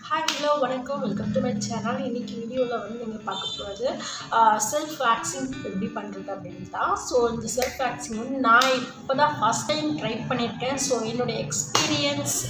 hi hello வணக்கம் welcome to my channel இன்றைக்கி வீடியோவில் வந்து நீங்கள் பார்க்க போகிறது செல்ஃப் வேக்சிங் எப்படி பண்ணுறது அப்படின்னு தான் ஸோ இந்த செல்ஃப் வேக்சிங் வந்து நான் இப்போ தான் ஃபஸ்ட் டைம் ட்ரை பண்ணியிருக்கேன் ஸோ என்னுடைய எக்ஸ்பீரியன்ஸ்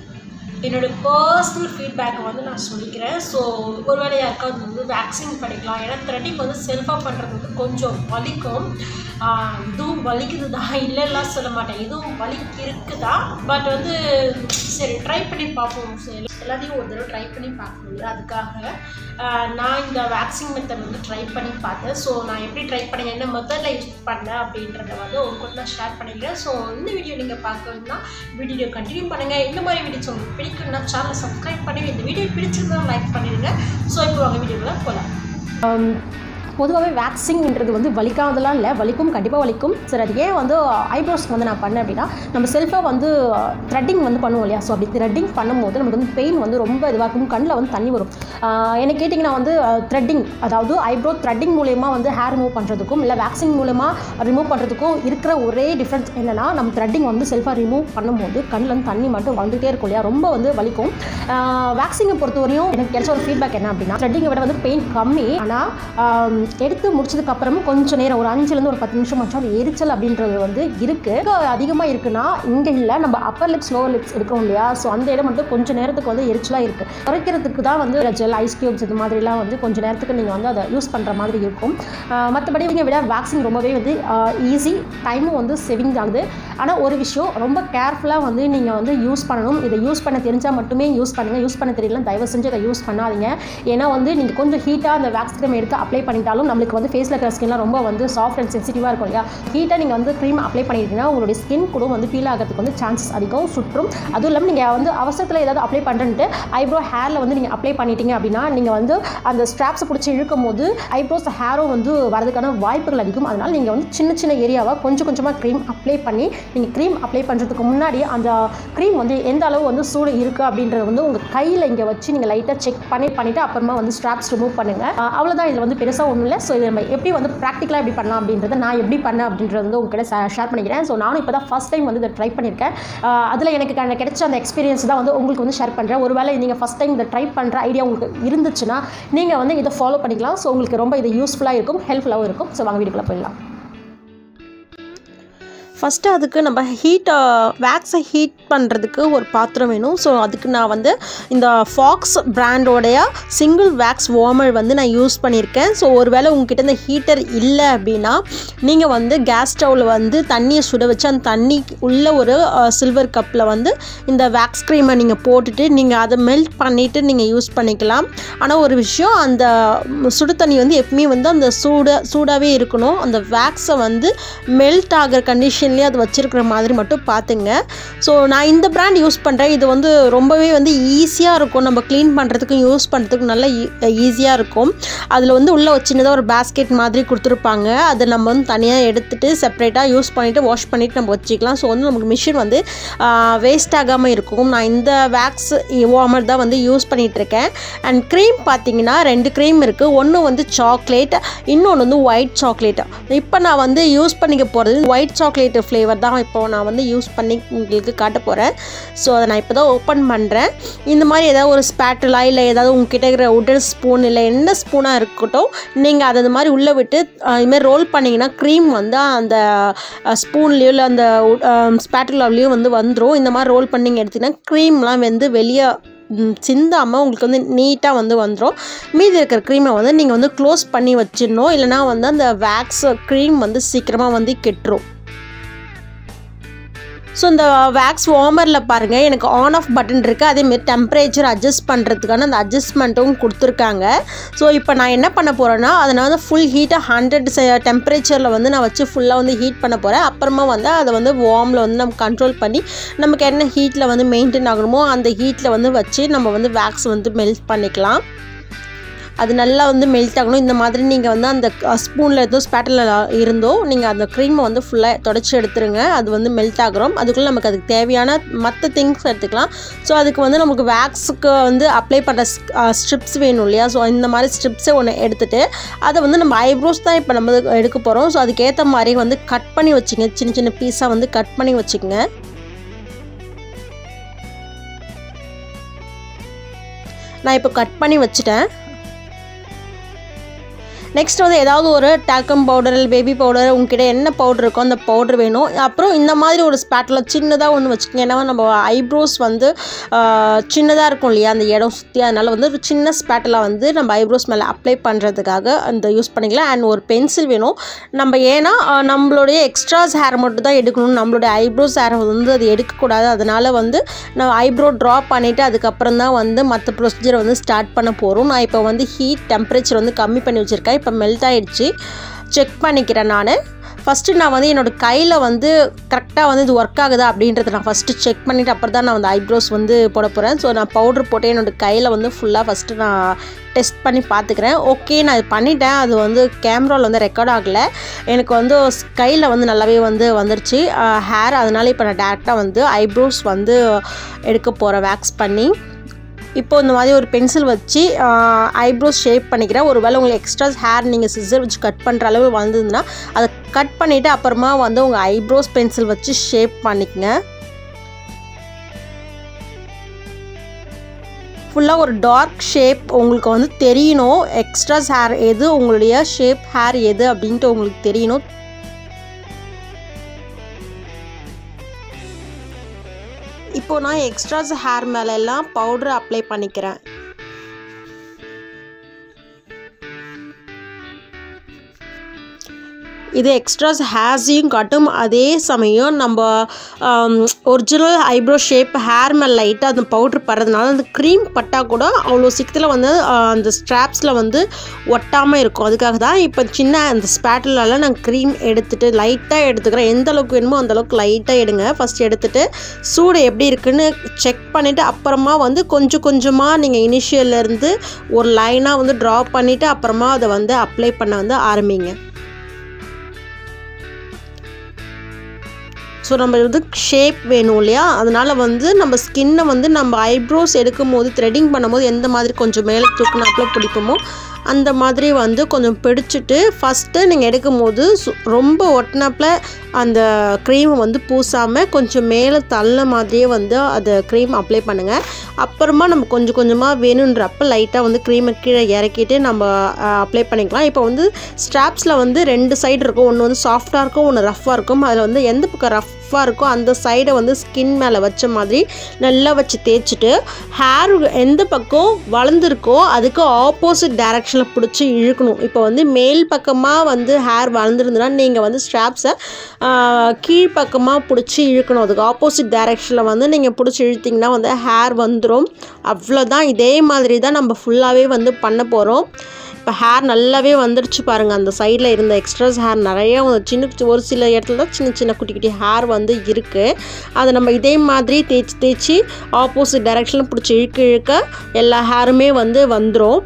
என்னோடய பர்சனல் ஃபீட்பேக்கை வந்து நான் சொல்லிக்கிறேன் ஸோ ஒருவேளை யாருக்காவது வந்து வேக்சின் பண்ணிக்கலாம் ஏன்னா த்ரெட்டிங் வந்து செல்ஃபாக பண்ணுறது வந்து கொஞ்சம் வலிக்கும் ஆஹ் இதுவும் வலிக்குது தான் இல்லைலாம் சொல்ல மாட்டேன் இதுவும் வலிக்கு இருக்குதா பட் வந்து சரி ட்ரை பண்ணி பார்ப்போம் சரி எல்லாத்தையும் ஒரு தடவை ட்ரை பண்ணி பார்க்க முடியும் அதுக்காக ஆஹ் நான் இந்த வேக்சின் மெத்தட் வந்து ட்ரை பண்ணி பார்த்தேன் ஸோ நான் எப்படி ட்ரை பண்ணேன் என்ன மெத்தடில் யூஸ் பண்ணேன் அப்படின்றத வந்து உங்க கூட நான் ஷேர் பண்ணிக்கிறேன் ஸோ இந்த வீடியோ நீங்கள் பார்க்கணும்னா வீடியோ கண்டினியூ பண்ணுங்கள் இந்த மாதிரி வீடியோஸ் உங்களுக்கு பிடிக்கும்னா சேனலை சப்ஸ்கிரைப் பண்ணி இந்த வீடியோ பிடிச்சிருந்தா லைக் பண்ணிடுங்க ஸோ இப்போ வாங்க வீடியோவில் போகலாம் பொதுவாகவே வேக்சிங்ன்றது வந்து வலிக்காதெல்லாம் இல்லை வலிக்கும் கண்டிப்பாக வலிக்கும் சரி அது ஏன் வந்து ஐப்ரோஸ்க்கு வந்து நான் பண்ணேன் அப்படின்னா நம்ம செல்ஃபாக வந்து த்ரெட்டிங் வந்து பண்ணுவோம் இல்லையா ஸோ அப்படி த்ரெட்டிங் பண்ணும்போது நமக்கு வந்து பெயின் வந்து ரொம்ப இதுவாக இருக்கும் கண்ணில் வந்து தண்ணி வரும் ஆஹ் என்ன கேட்டிங்கன்னா வந்து த்ரெட்டிங் அதாவது ஐப்ரோ த்ரெட்டிங் மூலயமா வந்து ஹேர் ரிமூவ் பண்ணுறதுக்கும் இல்லை வேக்சிங் மூலயமா ரிமூவ் பண்ணுறதுக்கும் இருக்கிற ஒரே டிஃப்ரென்ஸ் என்னென்னா நம்ம த்ரெட்டிங் வந்து செல்ஃபாக ரிமூவ் பண்ணும்போது கண்ணில் வந்து தண்ணி மட்டும் வந்துகிட்டே இருக்கும் இல்லையா ரொம்ப வந்து வலிக்கும் வேக்சிங்கை பொறுத்தவரையும் எனக்கு கிடைச்ச ஒரு ஃபீட்பேக் என்ன அப்படின்னா த்ரெட்டிங்கை விட வந்து பெயின் கம்மி ஆனால் எடுத்து முடிச்சதுக்கு அப்புறமும் கொஞ்சம் நேரம் ஒரு அஞ்சுலேருந்து ஒரு பத்து நிமிஷம் ஆச்சும் அது எரிச்சல் அப்படின்றது வந்து இருக்குது அதிகமாக இருக்குன்னா இங்கே இல்லை நம்ம அப்பர் லிப்ஸ் லோவர் லிப்ஸ் எடுக்கிறோம் இல்லையா ஸோ அந்த இடம் மட்டும் கொஞ்சம் நேரத்துக்கு வந்து எரிச்சலாக இருக்குது குறைக்கிறதுக்கு தான் வந்து ஜெல் ஐஸ் க்யூப்ஸ் இது மாதிரிலாம் வந்து கொஞ்சம் நேரத்துக்கு நீங்கள் வந்து அதை யூஸ் பண்ணுற மாதிரி இருக்கும் ஆஹ் மற்றபடி இங்கே விட வேக்சின் ரொம்பவே வந்து ஈஸி டைமும் வந்து சேவிங் ஆகுது ஆனால் ஒரு விஷயம் ரொம்ப கேர்ஃபுல்லாக வந்து நீங்கள் வந்து யூஸ் பண்ணணும் இதை யூஸ் பண்ண தெரிஞ்சால் மட்டுமே யூஸ் பண்ணுங்கள் யூஸ் பண்ண தெரியல தயவு செஞ்சு அதை யூஸ் பண்ணாதீங்க ஏன்னா வந்து நீங்கள் கொஞ்சம் ஹீட்டாக அந்த வேக்ஸ் க்ரீம் எடுத்து அப்ளை பண்ணிட்டாலும் நம்மளுக்கு வந்து ஃபேஸில் இருக்கிற ஸ்கின்லாம் ரொம்ப வந்து சாஃப்ட் அண்ட் சென்சிட்டிவாக இருக்கும் இல்லையா ஹீட்டாக நீங்கள் வந்து க்ரீம் அப்ளை பண்ணிட்டீங்கன்னா உங்களுடைய ஸ்கின் கூட வந்து ஃபீல் ஆகிறதுக்கு வந்து சான்சஸ் அதிகம் சுற்றும் அதுவும் இல்லாமல் நீங்கள் வந்து அவசரத்தில் ஏதாவது அப்ளை பண்ணுறன்ட்டு ஐப்ரோ ஹேரில் வந்து நீங்கள் அப்ளை பண்ணிட்டீங்க அப்படின்னா நீங்கள் வந்து அந்த ஸ்ட்ராப்ஸை பிடிச்சி இழுக்கும் போது ஐப்ரோஸ் ஹேரும் வந்து வரதுக்கான வாய்ப்புகள் அதிகம் அதனால் நீங்கள் வந்து சின்ன சின்ன ஏரியாவாக கொஞ்சம் கொஞ்சமாக க்ரீம் அப்ளை பண்ணி நீங்கள் க்ரீம் அப்ளை பண்ணுறதுக்கு முன்னாடி அந்த க்ரீம் வந்து எந்த அளவு வந்து சூடு இருக்குது அப்படின்றது வந்து உங்கள் கையில் இங்கே வச்சு நீங்கள் லைட்டாக செக் பண்ணி பண்ணிவிட்டு அப்புறமா வந்து ஸ்ட்ராப்ஸ் ரிமூவ் பண்ணுங்கள் அஹ் அவ்வளோதான் இதில் வந்து பெருசாக ஒன்றும் இல்லை ஸோ இதை நம்ம எப்படி வந்து ப்ராக்டிக்கலாக எப்படி பண்ணலாம் அப்படின்றத நான் எப்படி பண்ணேன் அப்படின்றது வந்து உங்ககிட்ட ஷேர் பண்ணிக்கிறேன் ஸோ நானும் இப்போ தான் ஃபஸ்ட் டைம் வந்து இதை ட்ரை பண்ணியிருக்கேன் அதில் எனக்கு க- கிடைச்ச அந்த எக்ஸ்பீரியன்ஸ் தான் வந்து உங்களுக்கு வந்து ஷேர் பண்ணுறேன் ஒருவேளை நீங்கள் ஃபஸ்ட் டைம் இதை ட்ரை பண்ணுற ஐடியா உங்களுக்கு இருந்துச்சுன்னா நீங்கள் வந்து இதை ஃபாலோ பண்ணிக்கலாம் ஸோ உங்களுக்கு ரொம்ப இது யூஸ்ஃபுல்லாக இருக்கும் ஹெல்ப்ஃபுல்லாகவும் இருக்கும் ஸோ வாங்க வீடியோக்குள்ளே போயிடலாம் ஃபஸ்ட்டு அதுக்கு நம்ம ஹீட் வேக்ஸை ஹீட் பண்ணுறதுக்கு ஒரு பாத்திரம் வேணும் ஸோ அதுக்கு நான் வந்து இந்த ஃபாக்ஸ் பிராண்டோடைய சிங்கிள் வேக்ஸ் வார்மர் வந்து நான் யூஸ் பண்ணியிருக்கேன் ஸோ ஒருவேளை உங்ககிட்ட இந்த ஹீட்டர் இல்லை அப்படின்னா நீங்கள் வந்து கேஸ் ஸ்டவ்வில் வந்து தண்ணியை சுட வச்சு அந்த தண்ணி உள்ள ஒரு சில்வர் கப்பில் வந்து இந்த வேக்ஸ் க்ரீமை நீங்கள் போட்டுட்டு நீங்கள் அதை மெல்ட் பண்ணிவிட்டு நீங்கள் யூஸ் பண்ணிக்கலாம் ஆனால் ஒரு விஷயம் அந்த ம், சுடு தண்ணி வந்து எப்பவுமே வந்து அந்த சூட சூடாகவே இருக்கணும் அந்த வேக்ஸை வந்து மெல்ட் ஆகிற கண்டிஷன்லேயே அது வச்சுருக்கிற மாதிரி மட்டும் பார்த்துங்க ஸோ நான் இந்த பிராண்ட் யூஸ் பண்ணுறேன் இது வந்து ரொம்பவே வந்து ஈஸியாக இருக்கும் நம்ம க்ளீன் பண்ணுறதுக்கும் யூஸ் பண்ணுறதுக்கும் நல்லா ஈஸியாக இருக்கும் அதில் வந்து உள்ளே ஒரு சின்னதாக ஒரு பேஸ்கெட் மாதிரி கொடுத்துருப்பாங்க அதை நம்ம வந்து தனியாக எடுத்துகிட்டு செப்பரேட்டாக யூஸ் பண்ணிவிட்டு வாஷ் பண்ணிவிட்டு நம்ம வச்சுக்கலாம் ஸோ வந்து நமக்கு மிஷின் வந்து வேஸ்ட் ஆகாமல் இருக்கும் நான் இந்த வேக்ஸ் வார்மர் தான் வந்து யூஸ் பண்ணிகிட்டு இருக்கேன் அண்ட் க்ரீம் பார்த்தீங்கன்னா ரெண்டு க்ரீம் இருக்குது ஒன்று வந்து சாக்லேட் இன்னொன்று வந்து ஒயிட் சாக்லேட் இப்போ நான் வந்து யூஸ் பண்ணிக்க போகிறது ஒயிட் சாக்லேட் ஃப்ளேவர் தான் இப்போ நான் வந்து யூஸ் பண்ணி உங்களுக்கு காட்ட போகிறேன் ஸோ அதை நான் இப்போ தான் ஓப்பன் பண்ணுறேன் இந்த மாதிரி ஏதாவது ஒரு ஸ்பேட்டலா இல்லை ஏதாவது உங்ககிட்ட இருக்கிற உடன் ஸ்பூன் இல்லை என்ன ஸ்பூனாக இருக்கட்டும் நீங்கள் அதை இந்த மாதிரி உள்ளே விட்டு அஹ், இது மாதிரி ரோல் பண்ணிங்கன்னா க்ரீம் வந்து அந்த ஸ்பூன்லேயோ இல்லை அந்த ஸ்பேட்டலாவிலையும் வந்து வந்துடும் இந்த மாதிரி ரோல் பண்ணிங்க எடுத்திங்கன்னா க்ரீம்லாம் வந்து வெளியே ம், சிந்தாமல் உங்களுக்கு வந்து நீட்டாக வந்து வந்துடும் மீதி இருக்கிற க்ரீமை வந்து நீங்கள் வந்து க்ளோஸ் பண்ணி வச்சிடணும் இல்லைனா வந்து அந்த வேக்ஸ் க்ரீம் வந்து சீக்கிரமாக வந்து கெட்டுரும் ஸோ இந்த வேக்ஸ் வார்மரில் பாருங்கள் எனக்கு ஆன் ஆஃப் பட்டன் இருக்குது அதேமாரி டெம்பரேச்சர் அட்ஜஸ்ட் பண்ணுறதுக்கான அந்த அட்ஜஸ்ட்மெண்ட்டும் கொடுத்துருக்காங்க ஸோ இப்போ நான் என்ன பண்ண போகிறேன்னா அதை நான் வந்து ஃபுல் ஹீட்டாக ஹண்ட்ரட் டெம்பரேச்சரில் வந்து நான் வச்சு ஃபுல்லாக வந்து ஹீட் பண்ண போகிறேன் அப்புறமா வந்து அதை வந்து வார்மில் வந்து நம்ம கண்ட்ரோல் பண்ணி நமக்கு என்ன ஹீட்டில் வந்து மெயின்டைன் ஆகணுமோ அந்த ஹீட்டில் வந்து வச்சு நம்ம வந்து வேக்ஸ் வந்து மெல்ட் பண்ணிக்கலாம் அது நல்லா வந்து மெல்ட் ஆகணும் இந்த மாதிரி நீங்கள் வந்து அந்த ஸ்பூனில் ஏதோ ஸ்பேட்டில் இருந்தோ நீங்கள் அந்த க்ரீமை வந்து ஃபுல்லாக தொடச்சி எடுத்துருங்க அது வந்து மெல்ட் ஆகிறோம் அதுக்குள்ளே நமக்கு அதுக்கு தேவையான மற்ற திங்ஸ் எடுத்துக்கலாம் ஸோ அதுக்கு வந்து நமக்கு வேக்ஸுக்கு வந்து அப்ளை பண்ணுற ஸ்ட்ரிப்ஸ் வேணும் இல்லையா ஸோ இந்த மாதிரி ஸ்ட்ரிப்ஸை ஒன்று எடுத்துகிட்டு அதை வந்து நம்ம ஐப்ரோஸ் தான் இப்போ நம்ம எடுக்க போகிறோம் ஸோ அதுக்கேற்ற மாதிரி வந்து கட் பண்ணி வச்சுங்க சின்ன சின்ன பீஸாக வந்து கட் பண்ணி வச்சுக்கோங்க நான் இப்போ கட் பண்ணி வச்சுட்டேன் நெக்ஸ்ட் வந்து ஏதாவது ஒரு டால்கம் பவுடர் இல்லை பேபி பவுடர் உங்ககிட்ட என்ன பவுடர் இருக்கோ அந்த பவுடர் வேணும் அப்புறம் இந்த மாதிரி ஒரு ஸ்பேட்டில் சின்னதாக ஒன்று வச்சுக்கோங்க ஏன்னா நம்ம ஐப்ரோஸ் வந்து சின்னதாக இருக்கும் இல்லையா அந்த இடம் சுற்றி அதனால் வந்து ஒரு சின்ன ஸ்பேட்டில் வந்து நம்ம ஐப்ரோஸ் மேலே அப்ளை பண்ணுறதுக்காக அந்த யூஸ் பண்ணிக்கலாம் அண்ட் ஒரு பென்சில் வேணும் நம்ம ஏன்னா ஆஹ், நம்மளுடைய எக்ஸ்ட்ராஸ் ஹேர் மட்டும் தான் எடுக்கணும் நம்மளுடைய ஐப்ரோஸ் ஹேர் வந்து அது எடுக்கக்கூடாது அதனால் வந்து நான் ஐப்ரோ ட்ரா பண்ணிவிட்டு அதுக்கப்புறம் தான் வந்து மற்ற ப்ரொசீஜரை வந்து ஸ்டார்ட் பண்ண போகிறோம் நான் இப்போ வந்து ஹீட் டெம்பரேச்சர் வந்து கம்மி பண்ணி வச்சுருக்கேன் இப்போ மெல்ட் ஆயிடுச்சு செக் பண்ணிக்கிறேன் நான் ஃபஸ்ட்டு நான் வந்து என்னோடய கையில் வந்து கரெக்டாக வந்து இது ஒர்க் ஆகுதா அப்படின்றத நான் ஃபஸ்ட்டு செக் பண்ணிவிட்டு அப்புறம் தான் நான் வந்து ஐப்ரோஸ் வந்து போட போகிறேன் ஸோ நான் பவுடர் போட்டு என்னோடய கையில் வந்து ஃபுல்லாக ஃபஸ்ட்டு நான் டெஸ்ட் பண்ணி பார்த்துக்கிறேன் ஓகே நான் இது பண்ணிட்டேன் அது வந்து கேமராவில் வந்து ரெக்கார்ட் ஆகலை எனக்கு வந்து கையில் வந்து நல்லாவே வந்து வந்துருச்சு ஹேர் அதனால இப்போ நான் டேரெக்டாக வந்து ஐப்ரோஸ் வந்து எடுக்க போகிறேன் வேக்ஸ் பண்ணி இப்போ இந்த மாதிரி ஒரு பென்சில் வச்சு ஐப்ரோஸ் ஷேப் பண்ணிக்கிறேன் ஒருவேளை உங்களுக்கு எக்ஸ்ட்ரா ஹேர் நீங்கள் சிசர் வச்சு கட் பண்ணுற அளவு வந்ததுன்னா அதை கட் பண்ணிவிட்டு அப்புறமா வந்து உங்கள் ஐப்ரோஸ் பென்சில் வச்சு ஷேப் பண்ணிக்கங்க ஃபுல்லாக ஒரு டார்க் ஷேப் உங்களுக்கு வந்து தெரியணும் எக்ஸ்ட்ராஸ் ஹேர் எது உங்களுடைய ஷேப் ஹேர் எது அப்படின்ட்டு உங்களுக்கு தெரியணும் இப்போ நான் எக்ஸ்ட்ராஸ் ஹேர் மேல எல்லாம் பவுடர் அப்ளை பண்ணிக்கிறேன் இது எக்ஸ்ட்ராஸ் ஹேர்ஸையும் காட்டும் அதே சமயம் நம்ம ஒரிஜினல் ஐப்ரோ ஷேப் ஹேர் மேலே லைட்டாக அந்த பவுட்ரு படுறதுனால அந்த க்ரீம் பட்டால் கூட அவ்வளோ சீக்கிரத்தில் வந்து ஆஹ், அந்த ஸ்ட்ராப்ஸில் வந்து ஒட்டாமல் இருக்கும் அதுக்காக தான் இப்போ சின்ன அந்த ஸ்பேட்டிலால நான் க்ரீம் எடுத்துகிட்டு லைட்டாக எடுத்துக்கிறேன் எந்த அளவுக்கு வேணுமோ அந்த அளவுக்கு லைட்டாக எடுங்க ஃபஸ்ட் எடுத்துகிட்டு சூடு எப்படி இருக்குன்னு செக் பண்ணிவிட்டு அப்புறமா வந்து கொஞ்சம் கொஞ்சமாக நீங்கள் இனிஷியல்லேருந்து ஒரு லைனாக வந்து ட்ரா பண்ணிவிட்டு அப்புறமா அதை வந்து அப்ளை பண்ண வந்து ஆரம்பிங்க ஸோ நம்ம வந்து ஷேப் வேணும் இல்லையா அதனால் வந்து நம்ம ஸ்கின்னை வந்து நம்ம ஐப்ரோஸ் எடுக்கும் போது த்ரெட்டிங் பண்ணும்போது எந்த மாதிரி கொஞ்சம் மேலே தூக்குனாப்புல பிடிப்போமோ அந்த மாதிரி வந்து கொஞ்சம் பிடிச்சிட்டு ஃபஸ்ட்டு நீங்கள் எடுக்கும் போது சு- ரொம்ப ஒட்டினாப்புல அந்த க்ரீமை வந்து பூசாமல் கொஞ்சம் மேலே தள்ள மாதிரியே வந்து அதை க்ரீம் அப்ளை பண்ணுங்கள் அப்புறமா நம்ம கொஞ்சம் கொஞ்சமாக வேணுன்றப்ப லைட்டாக வந்து க்ரீமை கீழே இறக்கிட்டு நம்ம அப்ளை பண்ணிக்கலாம் இப்போ வந்து ஸ்ட்ராப்ஸில் வந்து ரெண்டு சைடு இருக்கும் ஒன்று வந்து சாஃப்டாக இருக்கும் ஒன்று ரஃப்பாக இருக்கும் அதில் வந்து எந்த பக்கம் ரஃப்பாக இருக்கோ அந்த சைடை வந்து ஸ்கின் மேலே வச்ச மாதிரி நல்லா வச்சு தேய்ச்சிட்டு ஹேர் எந்த பக்கம் வளர்ந்துருக்கோ அதுக்கு ஆப்போசிட் டைரக்ஷனில் பிடிச்சி இழுக்கணும் இப்போ வந்து மேல் பக்கமாக வந்து ஹேர் வளர்ந்துருந்துன்னா நீங்கள் வந்து ஸ்ட்ராப்ஸை கீழ்ப்பக்கமாக பிடிச்சி இழுக்கணும் அதுக்கு ஆப்போசிட் டைரக்ஷனில் வந்து நீங்கள் பிடிச்சி இழுத்திங்கன்னா வந்து ஹேர் வந்துடும் அவ்வளோதான் இதே மாதிரி தான் நம்ம ஃபுல்லாகவே வந்து பண்ண போகிறோம் இப்போ ஹேர் நல்லாவே வந்துருச்சு பாருங்கள் அந்த சைடில் இருந்த எக்ஸ்ட்ராஸ் ஹேர் நிறைய வந்து சின்ன ஒரு சில இடத்துல தான் சின்ன சின்ன குட்டி குட்டி ஹேர் வந்து இருக்குது அதை நம்ம இதே மாதிரி தேய்ச்சி தேய்ச்சி ஆப்போசிட் டைரக்ஷனில் பிடிச்சி இழுக்க இழுக்க எல்லா ஹேருமே வந்து வந்துடும்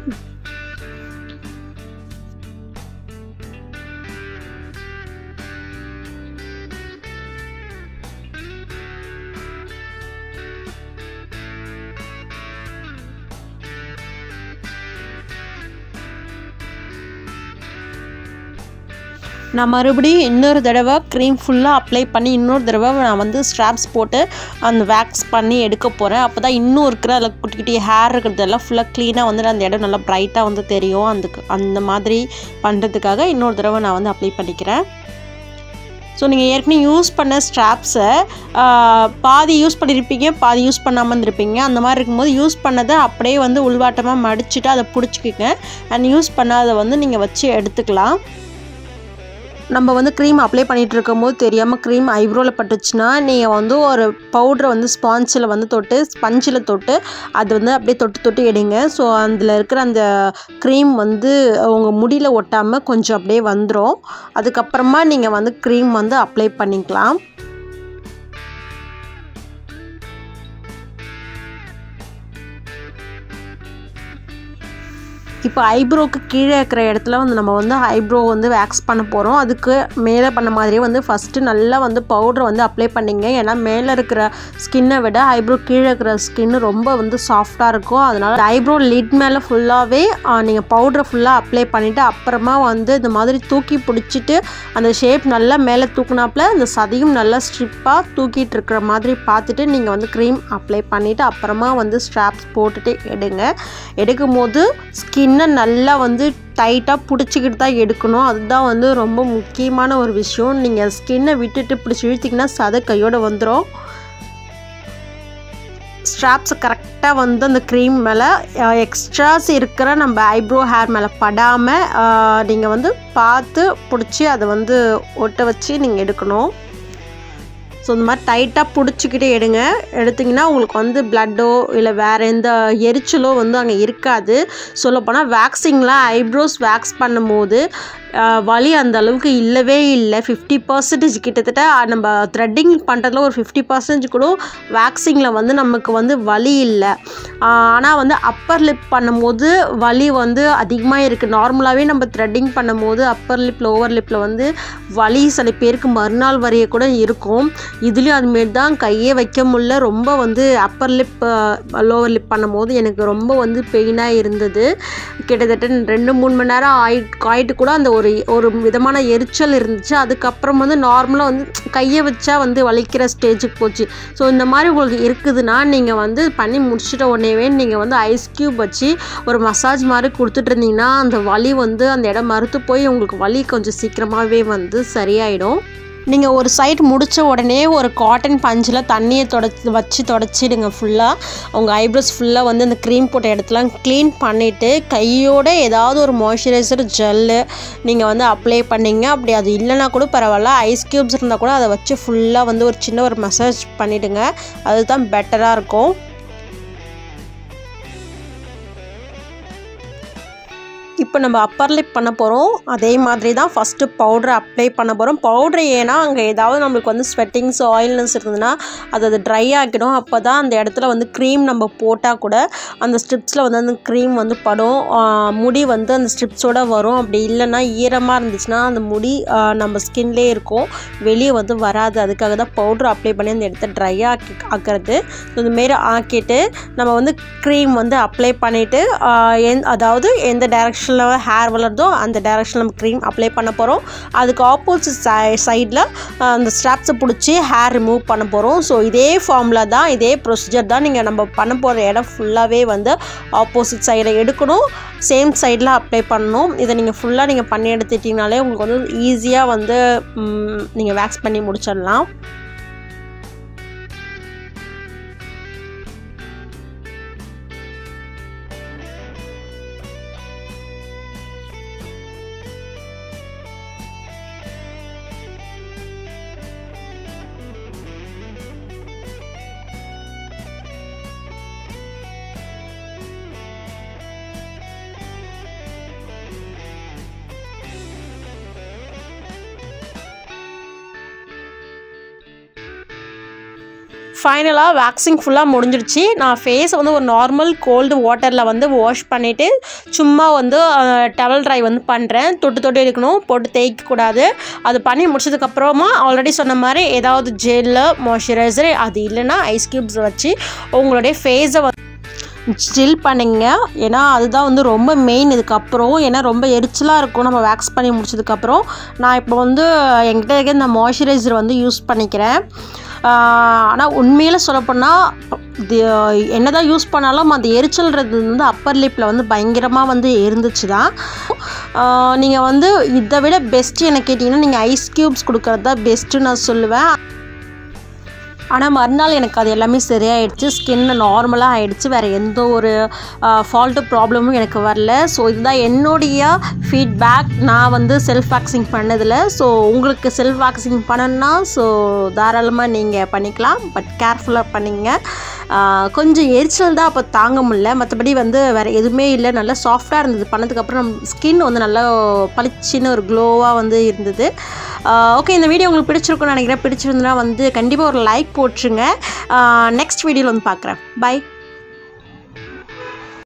நான் மறுபடியும் இன்னொரு தடவை க்ரீம் ஃபுல்லாக அப்ளை பண்ணி இன்னொரு தடவை நான் வந்து ஸ்ட்ராப்ஸ் போட்டு அந்த வேக்ஸ் பண்ணி எடுக்க போகிறேன் அப்போ தான் இன்னும் இருக்கிற அதில் குட்டி குட்டி ஹேர் இருக்கிறதெல்லாம் ஃபுல்லாக க்ளீனாக வந்து அந்த இடம் நல்லா ப்ரைட்டாக வந்து தெரியும் அந்த அந்த மாதிரி பண்ணுறதுக்காக இன்னொரு தடவை நான் வந்து அப்ளை பண்ணிக்கிறேன் ஸோ நீங்கள் ஏற்கனவே யூஸ் பண்ண ஸ்ட்ராப்ஸை பாதி யூஸ் பண்ணியிருப்பீங்க பாதி யூஸ் பண்ணாமல் இருந்திருப்பீங்க அந்த மாதிரி இருக்கும்போது யூஸ் பண்ணதை அப்படியே வந்து உள்வாட்டமாக மடிச்சுட்டு அதை பிடிச்சிக்கிங்க அண்ட் யூஸ் பண்ணாத வந்து நீங்கள் வச்சு எடுத்துக்கலாம் நம்ம வந்து க்ரீம் அப்ளை பண்ணிகிட்டு இருக்கும்போது தெரியாமல் க்ரீம் ஐப்ரோவில் பட்டுச்சுன்னா நீங்கள் வந்து ஒரு பவுட்ரை வந்து ஸ்பாஞ்சில் வந்து தொட்டு ஸ்பஞ்சில் தொட்டு அது வந்து அப்படியே தொட்டு தொட்டு எடுங்க ஸோ அதில் இருக்கிற அந்த க்ரீம் வந்து உங்கள் முடியில் ஒட்டாமல் கொஞ்சம் அப்படியே வந்துடும் அதுக்கப்புறமா நீங்கள் வந்து க்ரீம் வந்து அப்ளை பண்ணிக்கலாம் இப்போ ஐப்ரோக்கு கீழே இருக்கிற இடத்துல வந்து நம்ம வந்து ஐப்ரோ வந்து வேக்ஸ் பண்ண போகிறோம் அதுக்கு மேலே பண்ண மாதிரியே வந்து ஃபஸ்ட்டு நல்லா வந்து பவுடரை வந்து அப்ளை பண்ணிங்க ஏன்னா மேலே இருக்கிற ஸ்கின்னை விட ஐப்ரோ கீழே இருக்கிற ஸ்கின் ரொம்ப வந்து சாஃப்டாக இருக்கும் அதனால் ஐப்ரோ லிட் மேலே ஃபுல்லாகவே நீங்கள் பவுடரை ஃபுல்லாக அப்ளை பண்ணிவிட்டு அப்புறமா வந்து இந்த மாதிரி தூக்கி பிடிச்சிட்டு அந்த ஷேப் நல்லா மேலே தூக்குனாப்புல அந்த சதையும் நல்லா ஸ்ட்ரிப்பாக தூக்கிட்டு இருக்கிற மாதிரி பார்த்துட்டு நீங்கள் வந்து க்ரீம் அப்ளை பண்ணிவிட்டு அப்புறமா வந்து ஸ்ட்ராப்ஸ் போட்டுட்டு எடுங்க எடுக்கும் போது ஸ்கின்னை நல்லா வந்து டைட்டாக பிடிச்சிக்கிட்டு தான் எடுக்கணும் அதுதான் வந்து ரொம்ப முக்கியமான ஒரு விஷயம் நீங்கள் ஸ்கின்னை விட்டுட்டு பிடிச்சி இழுத்திங்கன்னா சதை கையோடு வந்துடும் ஸ்ட்ராப்ஸை கரெக்டாக வந்து அந்த க்ரீம் மேலே எக்ஸ்ட்ராஸ் இருக்கிற நம்ம ஐப்ரோ ஹேர் மேலே படாமல் நீங்கள் வந்து பார்த்து பிடிச்சி அதை வந்து ஒட்ட வச்சு நீங்கள் எடுக்கணும் ஸோ இந்த மாதிரி டைட்டாக பிடிச்சிக்கிட்டே எடுங்க எடுத்திங்கன்னா உங்களுக்கு வந்து பிளட்டோ இல்லை வேறு எந்த எரிச்சலோ வந்து அங்கே இருக்காது சொல்லப்போனால் வேக்சிங்கில் ஐப்ரோஸ் வேக்ஸ் பண்ணும்போது ஆஹ், வலி அந்த அளவுக்கு இல்லவே இல்லை ஃபிஃப்டி பர்சன்டேஜ் கிட்டத்தட்ட நம்ம த்ரெட்டிங் பண்ணுறதுல ஒரு ஃபிஃப்டி பர்சன்டேஜ் கூட வேக்சிங்கில் வந்து நமக்கு வந்து வலி இல்லை ஆனால் வந்து அப்பர் லிப் பண்ணும்போது வலி வந்து அதிகமாக இருக்குது நார்மலாகவே நம்ம த்ரெட்டிங் பண்ணும்போது அப்பர் லிப் லோவர் லிப்பில் வந்து வலி சில பேருக்கு மறுநாள் வரைய கூட இருக்கும் இதுலேயும் அதுமாரி தான் கையே வைக்க முடியல ரொம்ப வந்து அப்பர் லிப் லோவர் லிப் பண்ணும்போது எனக்கு ரொம்ப வந்து பெயினாக இருந்தது கிட்டத்தட்ட ரெண்டு மூணு மணி நேரம் ஆயிட்டு ஆயிட்டு கூட அந்த ஒரு ஒரு விதமான எரிச்சல் இருந்துச்சு அதுக்கப்புறம் வந்து நார்மலாக வந்து கையை வச்சா வந்து வலிக்கிற ஸ்டேஜுக்கு போச்சு ஸோ இந்த மாதிரி உங்களுக்கு இருக்குதுன்னா நீங்கள் வந்து பண்ணி முடிச்சிட்ட உடனேவே நீங்கள் வந்து ஐஸ் க்யூப் வச்சு ஒரு மசாஜ் மாதிரி கொடுத்துட்டு இருந்தீங்கன்னா அந்த வலி வந்து அந்த இடம் மறுத்து போய் உங்களுக்கு வலி கொஞ்சம் சீக்கிரமாகவே வந்து சரியாயிடும் நீங்கள் ஒரு சைட் முடித்த உடனே ஒரு காட்டன் பஞ்சில் தண்ணியை தொடச்சி வச்சு தொடச்சிடுங்க ஃபுல்லாக உங்கள் ஐப்ரோஸ் ஃபுல்லாக வந்து அந்த க்ரீம் போட்ட இடத்துலாம் க்ளீன் பண்ணிவிட்டு கையோட ஏதாவது ஒரு மாய்ஸ்சரைசர் ஜெல்லு நீங்கள் வந்து அப்ளை பண்ணீங்க அப்படி அது இல்லைனா கூட பரவாயில்ல ஐஸ் க்யூப்ஸ் இருந்தால் கூட அதை வச்சு ஃபுல்லாக வந்து ஒரு சின்ன ஒரு மசாஜ் பண்ணிவிடுங்க அதுதான் பெட்டராக இருக்கும் இப்போ நம்ம அப்பர் லிப் பண்ண போகிறோம் அதே மாதிரி தான் ஃபஸ்ட்டு பவுடரை அப்ளை பண்ண போகிறோம் பவுட்ரு ஏன்னா அங்கே ஏதாவது நம்மளுக்கு வந்து ஸ்வெட்டிங்ஸ் ஆயில்னஸ் இருந்ததுன்னா அது அது ட்ரை ஆக்கிடும் அப்போ தான் அந்த இடத்துல வந்து க்ரீம் நம்ம போட்டால் கூட அந்த ஸ்ட்ரிப்ஸில் வந்து அந்த க்ரீம் வந்து படும் ஆ, முடி வந்து அந்த ஸ்ட்ரிப்ஸோட வரும் அப்படி இல்லைன்னா ஈரமாக இருந்துச்சுன்னா அந்த முடி ஆ, நம்ம ஸ்கின்லேயே இருக்கும் வெளியே வந்து வராது அதுக்காக தான் பவுட்ரு அப்ளை பண்ணி அந்த இடத்த ட்ரை ஆக்கி ஆக்கிறது இதுமாரி ஆக்கிட்டு நம்ம வந்து க்ரீம் வந்து அப்ளை பண்ணிவிட்டு எந் அதாவது எந்த டைரக்ஷனில் ஹேர் வளருதோ அந்த டைரக்ஷனில் நம்ம க்ரீம் அப்ளை பண்ண போகிறோம் அதுக்கு ஆப்போசிட் சை சைடில் அந்த ஸ்ட்ராப்ஸை பிடிச்சி ஹேர் ரிமூவ் பண்ண போகிறோம் ஸோ இதே ஃபார்மில் தான் இதே ப்ரொசீஜர் தான் நீங்கள் நம்ம பண்ண போகிற இடம் ஃபுல்லாகவே வந்து ஆப்போசிட் சைடில் எடுக்கணும் சேம் சைடில் அப்ளை பண்ணணும் இதை நீங்கள் ஃபுல்லாக நீங்கள் பண்ணி எடுத்துட்டிங்கனாலே உங்களுக்கு வந்து ஈஸியாக வந்து நீங்கள் வேக்ஸ் பண்ணி முடிச்சிடலாம் ஃபைனலாக வேக்சிங் ஃபுல்லாக முடிஞ்சிருச்சு நான் ஃபேஸை வந்து ஒரு நார்மல் கோல்டு வாட்டரில் வந்து வாஷ் பண்ணிவிட்டு சும்மா வந்து டவல் ட்ரை வந்து பண்ணுறேன் தொட்டு தொட்டு இருக்கணும் போட்டு தேய்க்கக்கூடாது அது பண்ணி முடிச்சதுக்கப்புறமா ஆல்ரெடி சொன்ன மாதிரி ஏதாவது ஜெல்லு மாய்ஸ்சரைசர் அது இல்லைன்னா ஐஸ் க்யூப்ஸ் வச்சு உங்களுடைய ஃபேஸை வந்து ஸ்டில் பண்ணிங்க ஏன்னா அதுதான் வந்து ரொம்ப மெயின் இதுக்கப்புறம் ஏன்னா ரொம்ப எரிச்சலாக இருக்கும் நம்ம வேக்ஸ் பண்ணி முடிச்சதுக்கப்புறம் நான் இப்போ வந்து என்கிட்ட இருக்க இந்த மாய்ஸ்சரைசர் வந்து யூஸ் பண்ணிக்கிறேன் ஆனால் உண்மையில் சொல்லப்போனால் இது என்னதான் யூஸ் பண்ணாலும் அந்த எரிச்சல்ன்றது வந்து அப்பர் லிப்பில் வந்து பயங்கரமாக வந்து இருந்துச்சு தான் நீங்கள் வந்து இதை விட பெஸ்ட்டு என்ன கேட்டிங்கன்னா நீங்கள் ஐஸ் க்யூப்ஸ் கொடுக்குறது தான் பெஸ்ட்டு நான் சொல்லுவேன் ஆனால் மறுநாள் எனக்கு அது எல்லாமே சரியாயிடுச்சு ஸ்கின் நார்மலாக ஆயிடுச்சு வேறு எந்த ஒரு ஃபால்ட்டு ப்ராப்ளமும் எனக்கு வரல ஸோ இதுதான் என்னுடைய ஃபீட்பேக் நான் வந்து செல்ஃப் வேக்சிங் பண்ணதில் ஸோ உங்களுக்கு செல்ஃப் வேக்சிங் பண்ணணும்னா ஸோ தாராளமாக நீங்கள் பண்ணிக்கலாம் பட் கேர்ஃபுல்லாக பண்ணிங்க ஆஹ் கொஞ்சம் எரிச்சல் தான் அப்போ தாங்க முடியல மற்றபடி வந்து வேறு எதுவுமே இல்லை நல்லா சாஃப்டாக இருந்தது பண்ணதுக்கப்புறம் நம்ம ஸ்கின் வந்து நல்லா பளிச்சுன்னு ஒரு க்ளோவாக வந்து இருந்தது ஓகே இந்த வீடியோ உங்களுக்கு பிடிச்சிருக்கும்னு நினைக்கிறேன் பிடிச்சிருந்தனா வந்து கண்டிப்பாக ஒரு லைக் போட்டுருங்க நெக்ஸ்ட் வீடியோவில் வந்து பார்க்குறேன் பை